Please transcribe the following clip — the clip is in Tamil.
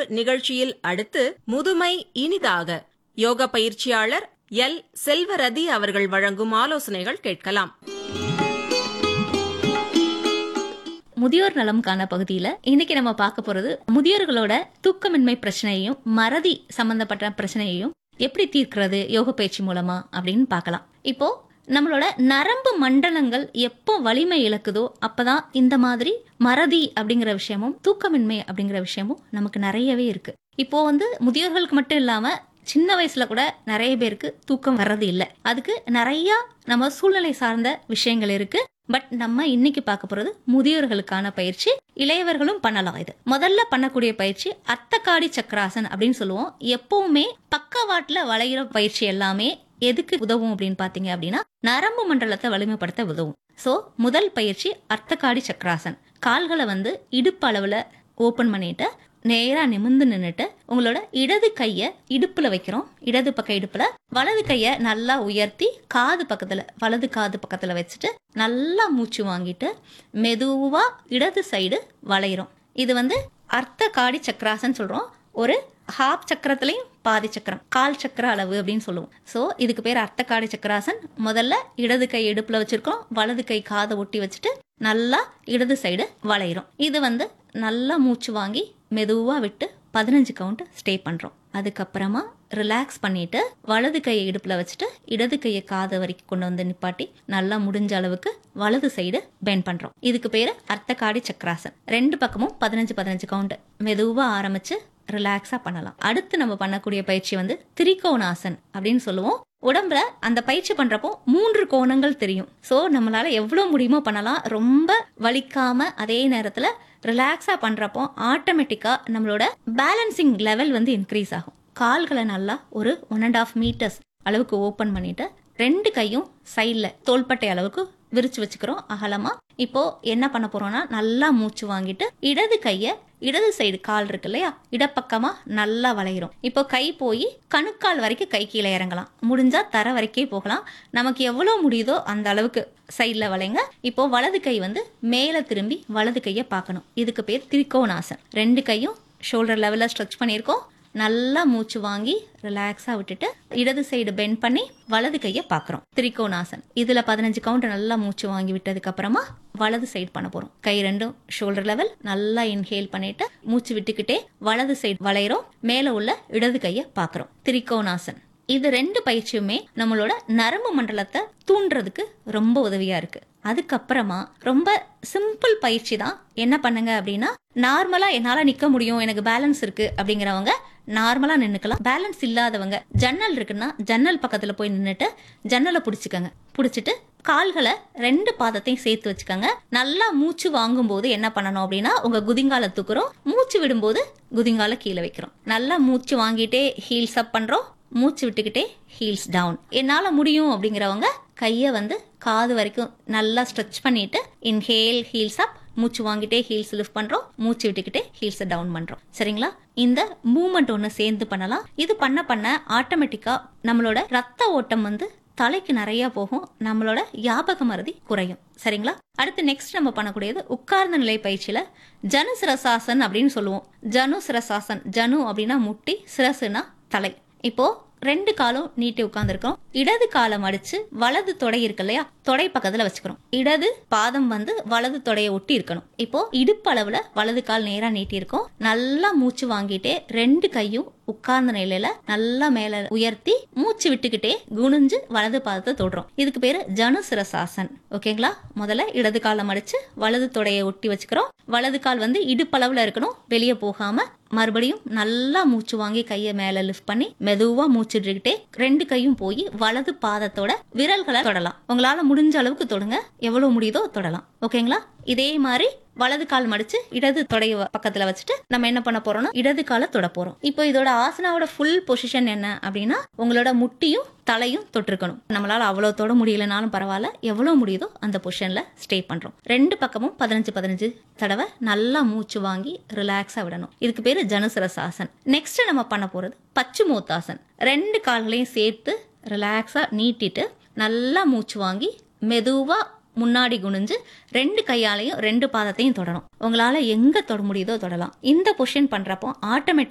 நிகழ்ச்சியில் அடுத்து முதுமை இனிதாக யோக பயிற்சியாளர் எல் செல்வரதி அவர்கள் வழங்கும் ஆலோசனைகள் கேட்கலாம் முதியோர் நலம்கான பகுதியில இன்னைக்கு நம்ம பார்க்க போறது முதியோர்களோட தூக்கமின்மை பிரச்சனையையும் மறதி சம்பந்தப்பட்ட பிரச்சனையையும் எப்படி தீர்க்கிறது யோக பயிற்சி மூலமா அப்படின்னு பார்க்கலாம் இப்போ நம்மளோட நரம்பு மண்டலங்கள் எப்போ வலிமை இழக்குதோ அப்பதான் இந்த மாதிரி மறதி அப்படிங்கிற விஷயமும் தூக்கமின்மை அப்படிங்கிற விஷயமும் நமக்கு நிறையவே இருக்கு இப்போ வந்து முதியோர்களுக்கு மட்டும் இல்லாம சின்ன வயசுல கூட நிறைய பேருக்கு தூக்கம் வர்றது இல்லை அதுக்கு நிறைய நம்ம சூழ்நிலை சார்ந்த விஷயங்கள் இருக்கு பட் நம்ம இன்னைக்கு பார்க்க போறது முதியோர்களுக்கான பயிற்சி இளையவர்களும் பண்ணலாம் இது முதல்ல பண்ணக்கூடிய பயிற்சி அர்த்தக்காடி சக்கராசன் அப்படின்னு சொல்லுவோம் எப்பவுமே பக்கவாட்டுல வளையிற பயிற்சி எல்லாமே எதுக்கு உதவும் அப்படின்னு பாத்தீங்க அப்படின்னா நரம்பு மண்டலத்தை வலிமைப்படுத்த உதவும் சோ முதல் பயிற்சி அர்த்தக்காடி சக்கராசன் கால்களை வந்து இடுப்பு அளவுல ஓபன் பண்ணிட்டு நேரா நிமிர்ந்து நின்னுட்டு உங்களோட இடது கைய இடுப்புல வைக்கிறோம் இடது பக்க இடுப்புல வலது கைய நல்லா உயர்த்தி காது பக்கத்துல வலது காது பக்கத்துல வச்சுட்டு நல்லா மூச்சு வாங்கிட்டு மெதுவா இடது சைடு வளையிறோம் இது வந்து அர்த்த காடி சக்கராசன் சொல்றோம் ஒரு ஹாப் சக்கரத்திலையும் பாதி சக்கரம் கால் சக்கர அளவு அப்படின்னு சொல்லுவோம் ஸோ இதுக்கு பேர் அர்த்தக்காடி சக்கராசன் முதல்ல இடது கை இடுப்புல வச்சிருக்கோம் வலது கை காதை ஒட்டி வச்சுட்டு நல்லா இடது சைடு வளையிறோம் இது வந்து நல்லா மூச்சு வாங்கி மெதுவா விட்டு பதினஞ்சு கவுண்ட் ஸ்டே பண்றோம் அதுக்கப்புறமா ரிலாக்ஸ் பண்ணிட்டு வலது கையை இடுப்புல வச்சுட்டு இடது கையை காது வரைக்கும் கொண்டு வந்து நிப்பாட்டி நல்லா முடிஞ்ச அளவுக்கு வலது சைடு பெண்ட் பண்றோம் இதுக்கு பேரு அர்த்தகாடி சக்கராசன் ரெண்டு பக்கமும் பதினஞ்சு பதினஞ்சு கவுண்ட் மெதுவா ஆரம்பிச்சு ரிலாக்ஸா பண்ணலாம் அடுத்து நம்ம பண்ணக்கூடிய பயிற்சி வந்து திரிகோணாசன் அப்படின்னு சொல்லுவோம் உடம்புல அந்த பயிற்சி பண்றப்போ மூன்று கோணங்கள் தெரியும் சோ நம்மளால எவ்வளவு முடியுமோ பண்ணலாம் ரொம்ப வலிக்காம அதே நேரத்துல ரிலாக்ஸா பண்றப்போ ஆட்டோமேட்டிக்கா நம்மளோட பேலன்சிங் லெவல் வந்து இன்க்ரீஸ் ஆகும் கால்களை நல்லா ஒரு ஒன் அண்ட் ஆஃப் மீட்டர்ஸ் அளவுக்கு ஓபன் பண்ணிட்டு ரெண்டு கையும் சைடில் தோள்பட்டை அளவுக்கு விரிச்சு வச்சுக்கிறோம் அகலமா இப்போ என்ன பண்ண போறோம்னா நல்லா மூச்சு வாங்கிட்டு இடது கைய இடது சைடு கால் இருக்கு இல்லையா இடப்பக்கமா நல்லா வளைகிறோம் இப்போ கை போய் கணுக்கால் வரைக்கும் கை கீழே இறங்கலாம் முடிஞ்சா தர வரைக்கே போகலாம் நமக்கு எவ்வளவு முடியுதோ அந்த அளவுக்கு சைடில் வளைங்க இப்போ வலது கை வந்து மேலே திரும்பி வலது கையை பார்க்கணும் இதுக்கு பேர் திரிகோணாசன் ரெண்டு கையும் ஷோல்டர் லெவலில் ஸ்ட்ரெச் பண்ணியிருக்கோம் நல்லா மூச்சு வாங்கி ரிலாக்ஸா விட்டுட்டு இடது சைடு பெண்ட் பண்ணி வலது கையை பார்க்குறோம் திரிகோணாசன் இதுல பதினஞ்சு கவுண்ட் நல்லா மூச்சு வாங்கி விட்டதுக்கு அப்புறமா வலது சைடு பண்ண போறோம் கை ரெண்டும் ஷோல்டர் லெவல் நல்லா இன்ஹேல் பண்ணிட்டு மூச்சு விட்டுக்கிட்டே வலது சைடு வளையிறோம் மேல உள்ள இடது கையை பார்க்குறோம் திரிகோணாசன் இது ரெண்டு பயிற்சியுமே நம்மளோட நரம்பு மண்டலத்தை தூண்டுறதுக்கு ரொம்ப உதவியா இருக்கு அதுக்கப்புறமா ரொம்ப சிம்பிள் பயிற்சி தான் என்ன பண்ணுங்க அப்படின்னா நார்மலா என்னால நிக்க முடியும் எனக்கு பேலன்ஸ் இருக்கு அப்படிங்கிறவங்க நார்மலா நின்னுக்கலாம் பேலன்ஸ் இல்லாதவங்க ஜன்னல் இருக்குன்னா ஜன்னல் பக்கத்துல போய் நின்னுட்டு ஜன்னலை பிடிச்சிக்கங்க பிடிச்சிட்டு கால்களை ரெண்டு பாதத்தையும் சேர்த்து வச்சுக்கோங்க நல்லா மூச்சு வாங்கும் போது என்ன பண்ணணும் அப்படின்னா உங்க குதிங்கால தூக்குறோம் மூச்சு விடும்போது குதிங்கால கீழே வைக்கிறோம் நல்லா மூச்சு வாங்கிட்டே ஹீல்ஸ் அப் பண்றோம் மூச்சு விட்டுக்கிட்டே ஹீல்ஸ் டவுன் என்னால முடியும் அப்படிங்கிறவங்க கையை வந்து காது வரைக்கும் நல்லா ஸ்ட்ரெச் பண்ணிட்டு இன்ஹேல் ஹீல்ஸ் அப் மூச்சு வாங்கிட்டே ஹீல்ஸ் லிஃப்ட் பண்றோம் மூச்சு விட்டுக்கிட்டே ஹீல்ஸ் டவுன் பண்றோம் சரிங்களா இந்த மூமெண்ட் ஒன்று சேர்ந்து பண்ணலாம் இது பண்ண பண்ண ஆட்டோமேட்டிக்கா நம்மளோட ரத்த ஓட்டம் வந்து தலைக்கு நிறைய போகும் நம்மளோட ஞாபக மறதி குறையும் சரிங்களா அடுத்து நெக்ஸ்ட் நம்ம பண்ணக்கூடியது உட்கார்ந்த நிலை பயிற்சியில ஜனு சிரசாசன் அப்படின்னு சொல்லுவோம் ஜனு சிரசாசன் ஜனு அப்படின்னா முட்டி சிரசுனா தலை இப்போ ரெண்டு காலும் நீட்டி உட்கார்ந்துருக்கோம் இடது காலம் அடிச்சு வலது தொடை இருக்கு இல்லையா தொடை பக்கத்துல வச்சுக்கிறோம் இடது பாதம் வந்து வலது தொடையை ஒட்டி இருக்கணும் இப்போ இடுப்பு அளவுல வலது கால் நேரா நீட்டி இருக்கோம் நல்லா மூச்சு வாங்கிட்டே ரெண்டு கையும் உட்கார்ந்த நிலையில நல்லா மேல உயர்த்தி மூச்சு விட்டுக்கிட்டே குனிஞ்சு வலது பாதத்தை தொடுறோம் இதுக்கு பேரு ஜனு சிரசாசன் ஓகேங்களா முதல்ல இடது காலம் அடிச்சு வலது தொடையை ஒட்டி வச்சுக்கிறோம் வலது கால் வந்து இடுப்பளவுல இருக்கணும் வெளியே போகாம மறுபடியும் நல்லா மூச்சு வாங்கி கையை மேல லிஃப்ட் பண்ணி மெதுவா மூச்சுட்டுக்கிட்டே ரெண்டு கையும் போய் வலது பாதத்தோட விரல்களை தொடலாம் உங்களால முடிஞ்ச அளவுக்கு தொடுங்க எவ்வளவு முடியுதோ தொடலாம் ஓகேங்களா இதே மாதிரி வலது கால் மடிச்சு இடது தொடைய பக்கத்துல வச்சுட்டு நம்ம என்ன பண்ண போறோம்னா இடது காலை தொட போறோம் இப்போ இதோட ஆசனாவோட ஃபுல் பொசிஷன் என்ன அப்படின்னா உங்களோட முட்டியும் தலையும் தொட்டிருக்கணும் நம்மளால அவ்வளவு தொட முடியலனாலும் பரவாயில்ல எவ்வளவு முடியுதோ அந்த பொசிஷன்ல ஸ்டே பண்றோம் ரெண்டு பக்கமும் பதினஞ்சு பதினஞ்சு தடவை நல்லா மூச்சு வாங்கி ரிலாக்ஸா விடணும் இதுக்கு பேரு ஜனுசரசாசன் நெக்ஸ்ட் நம்ம பண்ண போறது பச்சுமோத்தாசன் ரெண்டு கால்களையும் சேர்த்து ரிலாக்ஸா நீட்டிட்டு நல்லா மூச்சு வாங்கி மெதுவா முன்னாடி குனிஞ்சு ரெண்டு கையாலையும் ரெண்டு பாதத்தையும் தொடணும் உங்களால எங்க தொட முடியுதோ தொடலாம் இந்த பொசிஷன் பண்றப்போ ஆட்டோமேட்டிக்